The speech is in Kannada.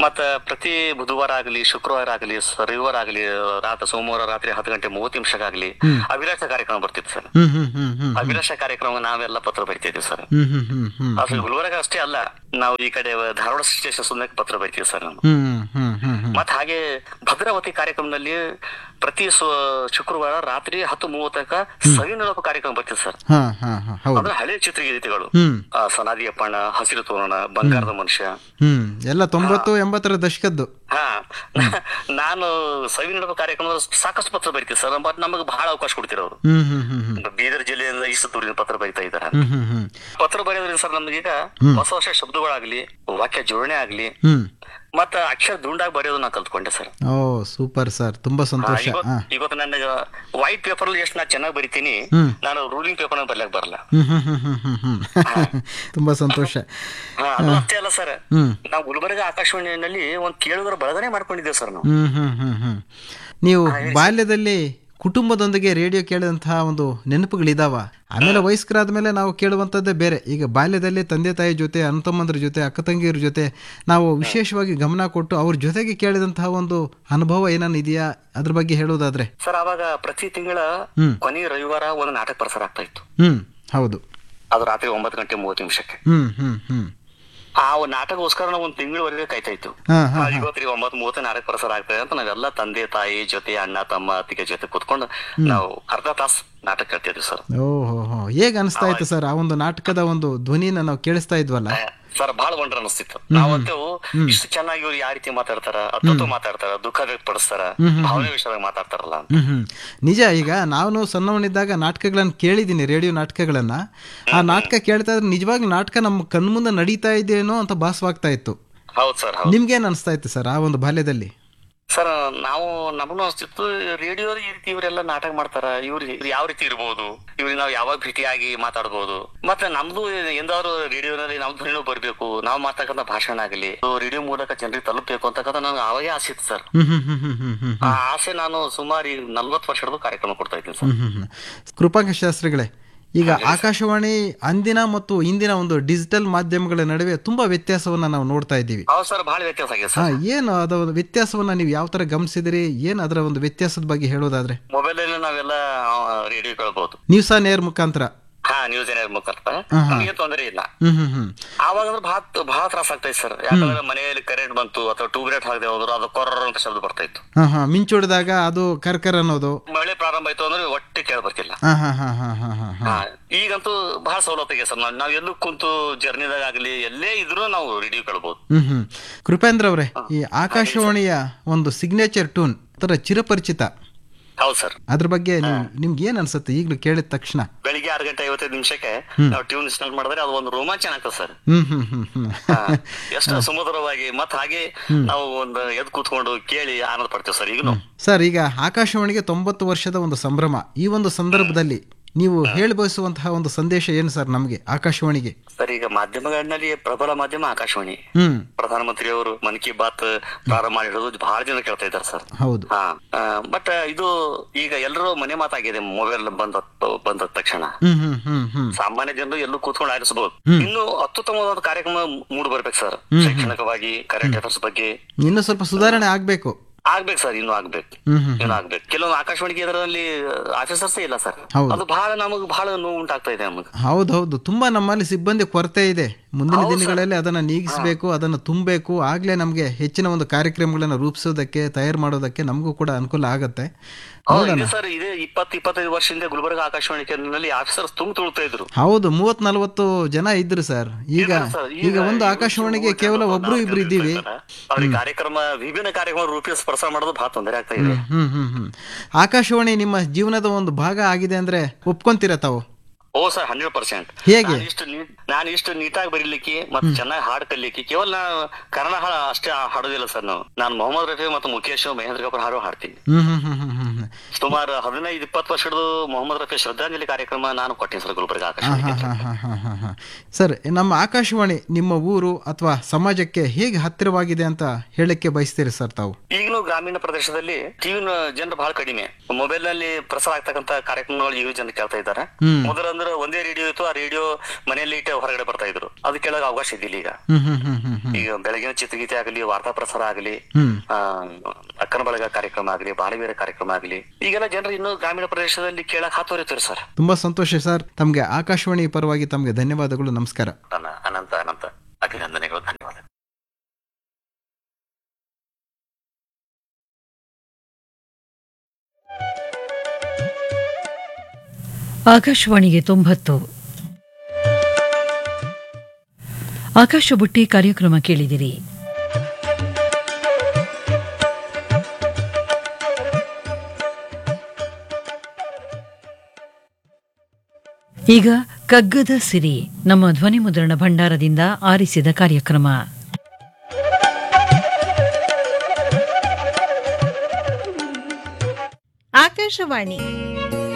ಮತ್ತ ಪ್ರತಿ ಬುಧವಾರ ಆಗಲಿ ಶುಕ್ರವಾರ ಆಗಲಿ ರವಿವಾರ ಆಗಲಿ ರಾತ್ರಿ ಸೋಮವಾರ ರಾತ್ರಿ ಹತ್ತು ಗಂಟೆ ಮೂವತ್ತು ನಿಮಿಷಕ್ಕಾಗ್ಲಿ ಅಭಿಲಾಷ ಕಾರ್ಯಕ್ರಮ ಬರ್ತಿತ್ತು ಸರ್ ಹ್ಮ್ ಹ್ಮ್ ಹ್ಮ್ ಹ್ಮ್ ಅಭಿಲಾಷ ಕಾರ್ಯಕ್ರಮ ನಾವೆಲ್ಲ ಪತ್ರ ಬರಿತಿದ್ವಿ ಸರ್ ಹ್ಮ್ ಹ್ಮ್ ಹ್ಮ್ ಹ್ಮ್ ಅದು ಗುಲ್ಬರ್ಗ ಅಷ್ಟೇ ಅಲ್ಲ ನಾವು ಈ ಕಡೆ ಧಾರವಾಡ ಸ್ಟೇಷನ್ ಸುಮ್ಮನೆ ಪತ್ರ ಬರಿತೀವಿ ಸರ್ ನಾವು ಹ್ಮ್ ಹ್ಮ್ ಹ್ಮ್ ಹ್ಮ್ ಮತ್ ಹಾಗೆ ಭದ್ರಾವತಿ ಕಾರ್ಯಕ್ರಮದಲ್ಲಿ ಪ್ರತಿ ಸು- ಶುಕ್ರವಾರ ರಾತ್ರಿ ಹತ್ತು ಮೂವತ್ತಕ್ಕ ಸವಿ ನೆನಪು ಕಾರ್ಯಕ್ರಮ ಬರ್ತಿದೆ ಸರ್ ಹಾ ಹಾ ಹಾ ಹೌದು ಅಂದ್ರೆ ಹಳೆ ಚಿತ್ರಗೀತೆಗಳು ಹ್ಮ್ ಆ, ಸನಾದಿ ಅಪ್ಪಣ್ಣ ಹಸಿರು ತೋರಣ ಬಂಗಾರದ ಮನುಷ್ಯ ಹ್ಮ್ ಎಲ್ಲ ತೊಂಬತ್ತು ಎಂಬತ್ತರ ದಶಕದ್ದು ಹಾ ನಾನು ಸವಿ ನೆನಪು ಕಾರ್ಯಕ್ರಮದ ಸಾಕಷ್ಟು ಪತ್ರ ಬರಿತೀವಿ ಸರ್ ಬಟ್ ನಮಗೆ ಬಹಳ ಅವಕಾಶ ಕೊಡ್ತಿರೋರು ಹ್ಮ್ ಹ್ಮ್ ಹ್ಮ್ ಹ್ಮ್ ಬೀದರ್ ಜಿಲ್ಲೆಯಿಂದ ಇಷ್ಟೂರಿನ ಪತ್ರ ಬರಿತಾ ಇದ್ದಾರೆ ಹ್ಮ್ ಹ್ಮ್ ಹ್ಮ್ ಪತ್ರ ಬರೆಯೋದ್ರಿಂದ ಸರ್ ನಮಗೀಗ ಹೊಸ ಹೊಸ ಶಬ್ದಗಳಾಗ್ಲಿ ವಾಕ್ಯ ಜೋಡಣೆ ಆಗ್ಲಿ ಹ್ಮ್ ಮತ್ತ ಅಕ್ಷರ ದುಂಡಾಗಿ ಬರೆಯೋದು ನಾ ಕಲ್ತ್ಕೊಂಡೆ ಸರ್ ಓ ಸೂಪರ್ ಸರ್ ತುಂಬಾ ಸಂತೋಷ ಹಾ ಇವತ್ತು ನನ್ನ ವೈಟ್ ಪೇಪರ್ ಅಲ್ಲಿ ಎಷ್ಟು ನಾ ಚೆನ್ನಾಗಿ ಬರಿತೀನಿ ಹ್ಮ್. ನಾನು ರೂಲಿಂಗ್ ಪೇಪರ್ ಬರ್ಲಕ್ ಬರಲ್ಲ ಹ್ಮ್ ಹ್ಮ್ ಹ್ಮ್ ಹ್ಮ್ ಹ್ಮ್ ಹ್ಮ್ ತುಂಬಾ ಸಂತೋಷ ಹಾ, ಅದು ಅಷ್ಟೇ ಅಲ್ಲ ಸರ್ ಹ್ಮ್ ನಾವು ಗುಲ್ಬರ್ಗ ಆಕಾಶವಾಣಿಯಲ್ಲಿ ಒಂದ್ ಕೇಳುಗರ ಬಳಗನೆ ಮಾಡ್ಕೊಂಡಿದ್ದೇವೆ ಸರ್ ನಾವು ಹ್ಮ್ ಹ್ಮ್ ಹ್ಮ್ ಹ್ಮ್ ನೀವು ಬಾಲ್ಯದಲ್ಲಿ ಕುಟುಂಬದೊಂದಿಗೆ ರೇಡಿಯೋ ಕೇಳಿದಂತಹ ಒಂದು ನೆನಪುಗಳಿದಾವ ಆಮೇಲೆ ವಯಸ್ಕರಾದ ಮೇಲೆ ನಾವು ಕೇಳುವಂಥದ್ದೇ ಬೇರೆ ಈಗ ಬಾಲ್ಯದಲ್ಲಿ ತಂದೆ ತಾಯಿ ಜೊತೆ ಅಣ್ಣತಮ್ಮಂದ್ರ ಜೊತೆ ಅಕ್ಕ ತಂಗಿಯರ ಜೊತೆ ನಾವು ವಿಶೇಷವಾಗಿ ಗಮನ ಕೊಟ್ಟು ಅವ್ರ ಜೊತೆಗೆ ಕೇಳಿದಂತಹ ಒಂದು ಅನುಭವ ಏನಾನ ಇದೆಯಾ ಅದ್ರ ಬಗ್ಗೆ ಹೇಳೋದಾದ್ರೆ ಸರ್ ಅವಾಗ ಪ್ರತಿ ತಿಂಗಳ ಹ್ಮ್. ಕೊನೆ ರವಿವಾರ ಒಂದು ನಾಟಕ ಪ್ರಸಾರ ಆಗ್ತಾ ಇತ್ತು ಹ್ಮ್ ಹೌದು ಅದು ರಾತ್ರಿ ಒಂಬತ್ತು ಗಂಟೆ ಮೂವತ್ತು ನಿಮಿಷಕ್ಕೆ ಹ್ಮ್ ಹ್ಮ್ ಹ್ಮ್ ಆ ಒಂದ್ ನಾಟಕಗೋಸ್ಕರ ನಾವು ಒಂದ್ ತಿಂಗಳವರೆಗೆ ಕಾಯ್ತಾ ಇತ್ತು ಹಾ ಹಾ ಆ, ಇವತ್ತು ಒಂಬತ್ತು ಮೂವತ್ತು ನಾಟಕ ಪ್ರಸಾರ ಆಗ್ತದೆ ಅಂತ ನಾವೆಲ್ಲ ತಂದೆ ತಾಯಿ ಜೊತೆ ಅಣ್ಣ ತಮ್ಮ ಅತ್ತಿಗೆ ಜೊತೆ ಕುತ್ಕೊಂಡು ನಾವು ಅರ್ಧ ತಾಸು ನಾಟಕ ಕೇಳ್ತಿದ್ವಿ ಸರ್ ಓಹೋ ಹೋ ಹೇಗೆ ಅನಿಸ್ತಾ ಇತ್ತು ಸರ್ ಆ ಒಂದು ನಾಟಕದ ಒಂದು ಧ್ವನಿನ ನಾವು ಕೇಳಿಸ್ತಾ ಇದ್ವಲ್ಲ ಸರ್ ಬಹಳ ಬಂಡ್ರ ಅನಿಸ್ತಿತ್ತು ನಾವಂತೂ ಇಷ್ಟು ಚೆನ್ನಾಗಿ ಇವ್ರು ಯಾವ ರೀತಿ ಮಾತಾಡ್ತಾರ ಅತ್ಯಂತ ಮಾತಾಡ್ತಾರ ದುಃಖ ವ್ಯಕ್ತಪಡಿಸ್ತಾರ ಭಾವನೆ ವಿಷಯದಾಗ ಮಾತಾಡ್ತಾರಲ್ಲ ಅಂತ ಹ್ಮ್ ಹ್ಮ್ ನಿಜ ಈಗ ನಾನು ಸಣ್ಣವನಿದ್ದಾಗ ನಾಟಕಗಳನ್ನ ಕೇಳಿದ್ದೀನಿ ರೇಡಿಯೋ ನಾಟಕಗಳನ್ನ ಆ ನಾಟಕ ಕೇಳ್ತಾ ಇದ್ರೆ ನಿಜವಾಗ್ಲೂ ನಾಟಕ ನಮ್ಮ ಕಣ್ಮುಂದೆ ನಡೀತಾ ಇದೆಯೇನೋ ಅಂತ ಭಾಸವಾಗ್ತಾ ಇತ್ತು ಹೌದ್ ಸರ್ ಹೌದು ನಿಮ್ಗೇನ್ ಅನಿಸ್ತಾ ಇತ್ತು ಸರ್ ಆ ಒಂದು ಬಾಲ್ಯದಲ್ಲಿ ಸರ್ ನಾವು ನಮಗೂ ಅನಿಸ್ತಿತ್ತು ರೇಡಿಯೋ ಈ ರೀತಿ ಇವರೆಲ್ಲ ನಾಟಕ ಮಾಡ್ತಾರ ಇವ್ರು ಇವ್ರು ಯಾವ ರೀತಿ ಇರ್ಬೋದು ಇವ್ರಿಗೆ ನಾವು ಯಾವಾಗ ಭೇಟಿಯಾಗಿ ಮಾತಾಡ್ಬೋದು ಮತ್ತೆ ನಮ್ದು ಎಂದಾದ್ರು ರೇಡಿಯೋನಲ್ಲಿ ನಮ್ ಧ್ವನಿನೂ ಬರ್ಬೇಕು ನಾವು ಮಾತಾಡಕಂತ ಭಾಷಣ ಆಗಲಿ ರೇಡಿಯೋ ಮೂಲಕ ಜನರಿಗೆ ತಲುಪಬೇಕು ಅಂತಕ್ಕಂಥ ನನಗೆ ಅವಾಗೇ ಆಸೆ ಇತ್ತು ಸರ್ ಹ್ಮ್ ಹ್ಮ್ ಹ್ಮ್ ಹ್ಮ್ ಹ್ಮ್ ಹ್ಮ್ ಆ ಆಸೆ ನಾನು ಸುಮಾರು ಈಗ ನಲ್ವತ್ತು ವರ್ಷದ ಕಾರ್ಯಕ್ರಮ ಕೊಡ್ತಾ ಇದ್ದೀನಿ ಸರ್ ಹ್ಮ್ ಹ್ಮ್ ಹ್ಮ್ ಕೃಪಾಂಕ ಶಾಸ್ತ್ರಿಗಳೇ ಈಗ ಆಕಾಶವಾಣಿ ಅಂದಿನ ಮತ್ತು ಇಂದಿನ ಒಂದು ಡಿಜಿಟಲ್ ಮಾಧ್ಯಮಗಳ ನಡುವೆ ತುಂಬಾ ವ್ಯತ್ಯಾಸವನ್ನ ನಾವು ನೋಡ್ತಾ ಇದ್ದೀವಿ ಹೌದು ಸರ್ ಬಹಳ ವ್ಯತ್ಯಾಸ ಆಗಿದೆ ಹಾ ಸರ್ ಏನು ಅದರ ಒಂದು ವ್ಯತ್ಯಾಸವನ್ನ ನೀವು ಯಾವ ತರ ಗಮನಿಸಿದಿರಿ ಏನ್ ಅದರ ಒಂದು ವ್ಯತ್ಯಾಸದ ಬಗ್ಗೆ ಹೇಳೋದಾದ್ರೆ ಮೊಬೈಲ್ ಅಲ್ಲಿ ನಾವೆಲ್ಲ ರೇಡಿಯೋ ಕೇಳ್ಬೋದು ನ್ಯೂಸ್ ಆನ್ ಏರ್ ಮುಖಾಂತರ ಹಾ ನ್ಯೂಸ್ ಏನಾರ ಮುಖಾಂತರ ಹಾ, ಹಾ. ನಮಗೆ ತೊಂದರೆ ಇಲ್ಲ ಹ್ಮ್ ಹ್ಮ್ ಹ್ಮ್ ಆವಾಗ ಅಂದ್ರೆ ಬಹಳ ಬಹಳ ತ್ರಾಸ ಆಗ್ತೈತೆ ಸರ್ ಯಾಕಂದ್ರೆ ಮನೆಯಲ್ಲಿ ಕರೆಂಟ್ ಬಂತು ಅಥವಾ ಟ್ಯೂಬ್ ಲೈಟ್ ಹಾಕದೆ ಹೋದ್ರು ಅದು ಕೊರ್ರ ಅಂತ ಶಬ್ದ ಬರ್ತಾ ಇತ್ತು ಹಾ ಹಾ ಮಿಂಚೊಡೆದಾಗ ಅದು ಕರ್ಕರ್ ಅನ್ನೋದು ಮಳೆ ಪ್ರಾರಂಭ ಆಯ್ತು ಅಂದ್ರೆ ಒಟ್ಟೆ ಕೇಳ ಬರ್ತಿಲ್ಲ ಹಾ ಹಾ ಹಾ ಹಾ ಹಾ ಹಾ ಹಾ ಹಾ, ಈಗಂತೂ ಬಹಳ ಸವಲತ್ತಿಗೆ ಸರ್ ನಾವ್ ನಾವ್ ಎಲ್ಲೂ ಕುಂತು ಜರ್ನಿದಾಗ ಆಗ್ಲಿ ಎಲ್ಲೇ ಇದ್ರೂ ನಾವು ರೇಡಿಯೋ ಕೇಳ್ಬೋದು ಹ್ಮ್ ಹ್ಮ್ ಕೃಪೇಂದ್ರ ಅವರೇ ಈ ಆಕಾಶವಾಣಿಯ ಒಂದು ಸಿಗ್ನೇಚರ್ ಟೂನ್ ತರ ಚಿರಪರಿಚಿತ ಹೌದು ಸರ್ ಅದ್ರ ಬಗ್ಗೆ ನಿಮ್- ನಿಮ್ಗೆ ಏನ್ ಅನ್ಸುತ್ತೆ ಈಗಲೂ ಕೇಳಿದ ತಕ್ಷಣ ಬೆಳಿಗ್ಗೆ ಆರು ಗಂಟೆ ಐವತ್ತೈದು ನಿಮಿಷಕ್ಕೆ ನಾವು ಟ್ಯೂನ್ ಇನ್ಸ್ಟಾಲ್ ಮಾಡಿದ್ರೆ ಅದು ಒಂದು ರೋಮಾಂಚನ ಆಗ್ತದೆ ಸರ್ ಹ್ಮ್ ಹ್ಮ್ ಹ್ಮ್ ಹ್ಮ್ ಹಾ, ಎಷ್ಟು ಸುಮಧುರವಾಗಿ ಮತ್ ಹಾಗೆ ನಾವು ಒಂದು ಎದ್ ಕೂತ್ಕೊಂಡು ಕೇಳಿ ಆನಂದ ಪಡ್ತೇವೆ ಸರ್ ಈಗನು ಸರ್ ಈಗ ಆಕಾಶವಾಣಿಗೆ ತೊಂಬತ್ತು ವರ್ಷದ ಒಂದು ಸಂಭ್ರಮ ಈ ಒಂದು ಸಂದರ್ಭದಲ್ಲಿ ನೀವು ಹೇಳಿ ಬಯಸುವಂತಹ ಒಂದು ಸಂದೇಶ ಏನು ಸರ್ ನಮಗೆ ಆಕಾಶವಾಣಿಗೆ ಸರ್ ಈಗ ಮಾಧ್ಯಮಗಳಲ್ಲಿ ಪ್ರಬಲ ಮಾಧ್ಯಮ ಆಕಾಶವಾಣಿ ಹ್ಮ್ ಪ್ರಧಾನಮಂತ್ರಿ ಅವರು ಮನ್ ಕಿ ಬಾತ್ ಪ್ರಾರಂಭ ಮಾಡಿರೋದು ಬಹಳ ಜನ ಕೇಳ್ತಾ ಇದ್ದಾರೆ ಸರ್ ಹೌದು ಹಾ ಬಟ್ ಇದು ಈಗ ಎಲ್ಲರೂ ಮನೆ ಮಾತಾಗಿದೆ ಮೊಬೈಲ್ ಬಂದ ಬಂದ ತಕ್ಷಣ ಹ್ಮ್ ಹ್ಮ್ ಹ್ಮ್ ಹ್ಮ್ ಸಾಮಾನ್ಯ ಜನರು ಎಲ್ಲೂ ಕೂತ್ಕೊಂಡು ಆಲಿಸಬಹುದು ಇನ್ನು ಅತ್ಯುತ್ತಮವಾದ ಕಾರ್ಯಕ್ರಮ ಮೂಡ್ ಬರ್ಬೇಕು ಸರ್ ಶೈಕ್ಷಣಿಕವಾಗಿ ಕರೆಂಟ್ ಅಫೇರ್ಸ್ ಬಗ್ಗೆ ಇನ್ನು ಸ್ವಲ್ಪ ಸುಧಾರಣೆ ಆಗ್ಬೇಕು ಆಗ್ಬೇಕು ಸರ್ ಇನ್ನು ಆಗ್ಬೇಕು ಹ್ಮ್ ಹ್ಮ್ ಇನ್ನು ಆಗ್ಬೇಕು ಕೆಲವೊಂದು ಆಕಾಶವಾಣಿ ಕೇಂದ್ರದಲ್ಲಿ ಆಫೀಸರ್ಸ್ ಇಲ್ಲ ಸರ್ ಹೌದು. ಅದು ಬಹಳ ನಮಗ್ ಬಹಳ ನೋವು ಉಂಟಾಗ್ತಾ ಇದೆ ನಮಗ್ ಹೌದೌದು ತುಂಬಾ ನಮ್ಮಲ್ಲಿ ಸಿಬ್ಬಂದಿ ಕೊರತೆ ಇದೆ ಮುಂದಿನ ದಿನಗಳಲ್ಲಿ ಅದನ್ನ ನೀಗಿಸಬೇಕು ಅದನ್ನು ತುಂಬಬೇಕು ಆಗ್ಲೇ ನಮಗೆ ಹೆಚ್ಚಿನ ಒಂದು ಕಾರ್ಯಕ್ರಮಗಳನ್ನ ರೂಪಿಸೋದಕ್ಕೆ ತಯಾರು ಮಾಡೋದಕ್ಕೆ ನಮಗೂ ಕೂಡ ಅನುಕೂಲ ಆಗತ್ತೆ ಹೌದು, ಇದೆ ಸರ್ ಇದೇ ಇಪ್ಪತ್ತು ಇಪ್ಪತ್ತೈದು ವರ್ಷದಿಂದ ಗುಲ್ಬರ್ಗ ಆಕಾಶವಾಣಿ ಕೇಂದ್ರದಲ್ಲಿ ಆಫೀಸರ್ಸ್ ತುಂಬ ತುಳುತ್ತಾ ಇದ್ರು ಹೌದು ಮೂವತ್ ನಲ್ವತ್ತು ಜನ ಇದ್ರು ಸರ್ ಈಗ ಇದ್ದಾರೆ ಸರ್. ಈಗ ಒಂದು ಆಕಾಶವಾಣಿಗೆ ಕೇವಲ ಒಬ್ರು ಇಬ್ರು ಇದ್ದೀವಿ ಅವ್ರಿಗೆ ಕಾರ್ಯಕ್ರಮ ವಿಭಿನ್ನ ಕಾರ್ಯಕ್ರಮ ರೂಪಿಸಿ ಪ್ರಸಾರ ಮಾಡೋದು ಬಹಳ ತೊಂದರೆ ಆಗ್ತಾ ಇದೆ ಹ್ಮ್ ಹ್ಮ್ ಹ್ಮ್ ಆಕಾಶವಾಣಿ ನಿಮ್ಮ ಜೀವನದ ಒಂದು ಭಾಗ ಆಗಿದೆ ಅಂದ್ರೆ ಒಪ್ಕೊಂತೀರ ತಾವು ಓ ಸರ್ ಹಂಡ್ರೆಡ್ ಪರ್ಸೆಂಟ್ ಹೇಗೆ? ಇಷ್ಟು ನೀ- ನಾನು ಇಷ್ಟು ನೀಟಾಗಿ ಬರೀಲಿಕ್ಕೆ ಮತ್ತೆ ಚೆನ್ನಾಗಿ ಹಾಡು ಕಲಿಲಿಕ್ಕೆ ಕೇವಲ ನಾನು ಕನ್ನಡ ಹಾಡು ಅಷ್ಟೇ ಹಾಡೋದಿಲ್ಲ ಸರ್ ನಾವು ನಾನು ಮೊಹಮ್ಮದ್ ರಫಿ ಮತ್ತು ಮುಖೇಶ್ ಮಹೇಂದ್ರ ಕಪೂರ್ ಹಾಡು ಹಾಡ್ತೀನಿ ಹ್ಮ್ ಹ್ಮ್ ಹ್ಮ್ ಹ್ಮ್ ಹ್ಮ್ ಹ್ಮ್ ಸುಮಾರು ಹದಿನೈದು ಇಪ್ಪತ್ತು ವರ್ಷದ ಮೊಹಮ್ಮದ್ ರಫಿ ಶ್ರದ್ಧಾಂಜಲಿ ಕಾರ್ಯಕ್ರಮ ನಾನು ಕೊಟ್ಟೆ ಸರ್ ಗುಲ್ಬರ್ಗ ಹಾ ಆಕಾಶವಾಣಿ ಹಾ ಹಾ ಹಾ ಹಾ ಹಾ ಹಾ ಸರ್ ನಮ್ಮ ಆಕಾಶವಾಣಿ ನಿಮ್ಮ ಊರು ಅಥವಾ ಸಮಾಜಕ್ಕೆ ಹೇಗೆ ಹತ್ತಿರವಾಗಿದೆ ಅಂತ ಹೇಳಕ್ಕೆ ಬಯಸ್ತೀರಿ ಸರ್ ತಾವು ಈಗಲೂ ಗ್ರಾಮೀಣ ಪ್ರದೇಶದಲ್ಲಿ ಟಿವಿ ಜನರು ಬಹಳ ಕಡಿಮೆ ಮೊಬೈಲ್ ನಲ್ಲಿ ಪ್ರಸಾರ ಆಗ್ತಕ್ಕಂತ ಕಾರ್ಯಕ್ರಮಗಳು ಈಗ ಜನ ಕೇಳ್ತಾ ಇದ್ದಾರೆ ಹ್ಮ್. ಮೊದಲು ಅಂದ್ರೆ ಒಂದೇ ರೇಡಿಯೋ ಇತ್ತು ಆ ರೇಡಿಯೋ ಮನೆಯಲ್ಲಿ ಇಟ್ಟು ಹೊರಗಡೆ ಬರ್ತಾ ಇದ್ರು ಅದು ಕೇಳೋಕೆ ಅವಕಾಶ ಇದ್ದಿಲ್ಲ ಈಗ ಹ್ಮ್ ಹ್ಮ್ ಹ್ಮ್ ಹ್ಮ್ ಹ್ಮ್ ಈಗ ಬೆಳಗಿನ ಚಿತ್ರಗೀತೆ ಆಗಲಿ ವಾರ್ತಾ ಪ್ರಸಾರ ಆಗಲಿ ಹ್ಮ್ ಆ, ಅಕ್ಕನ ಬಳಗ ಕಾರ್ಯಕ್ರಮ ಆಗಲಿ ಬಾಳವೀರ ಕಾರ್ಯಕ್ರಮ ಆಗಲಿ ಈಗೆಲ್ಲ ಜನರು ಇನ್ನೂ ಗ್ರಾಮೀಣ ಪ್ರದೇಶದಲ್ಲಿ ಕೇಳಕ್ ಹಾತೋರಿತಾರೆ ಸರ್ ತುಂಬಾ ಸಂತೋಷ ಸರ್ ತಮಗೆ ಆಕಾಶವಾಣಿ ಪರವಾಗಿ ತಮಗೆ ಧನ್ಯವಾದಗಳು ನಮಸ್ಕಾರ ನನ್ನ ಅನಂತ ಅನಂತ ಅಭಿನಂದನೆಗಳು ಧನ್ಯವಾದ ಆಕಾಶವಾಣಿಗೆ ತೊಂಬತ್ತು ಆಕಾಶ ಬುಟ್ಟಿ ಕಾರ್ಯಕ್ರಮ ಕೇಳಿದಿರಿ ಈಗ ಕಗ್ಗದ ಸಿರಿ ನಮ್ಮ ಧ್ವನಿ ಮುದ್ರಣ ಭಂಡಾರದಿಂದ ಆರಿಸಿದ ಕಾರ್ಯಕ್ರಮ ಆಕಾಶವಾಣಿ